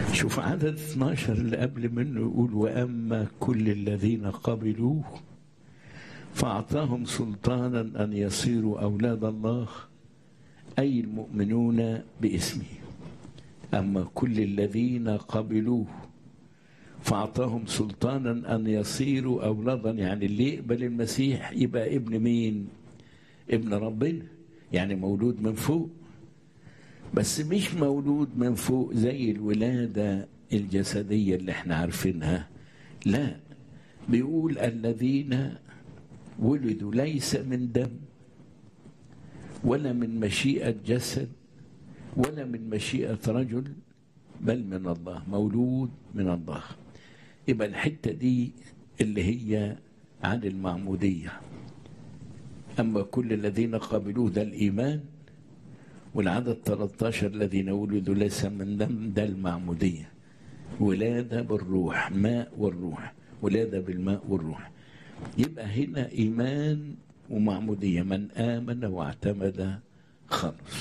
شوف عدد 12 اللي قبل منه يقول وأما كل الذين قبلوه فأعطاهم سلطانا أن يصيروا أولاد الله أي المؤمنون باسمه أما كل الذين قبلوه فأعطاهم سلطانا أن يصيروا أولادا يعني اللي يقبل المسيح يبقى ابن مين ابن ربنا يعني مولود من فوق بس مش مولود من فوق زي الولادة الجسدية اللي احنا عارفينها لا بيقول الذين ولدوا ليس من دم ولا من مشيئة جسد ولا من مشيئة رجل بل من الله مولود من الله يبقى الحتة دي اللي هي عن المعمودية أما كل الذين قبلوه ده الإيمان والعدد 13 الذين ولدوا ليس من دم ده المعمودية ولادة بالروح ماء والروح ولادة بالماء والروح يبقى هنا إيمان ومعمودية من آمن واعتمد خلص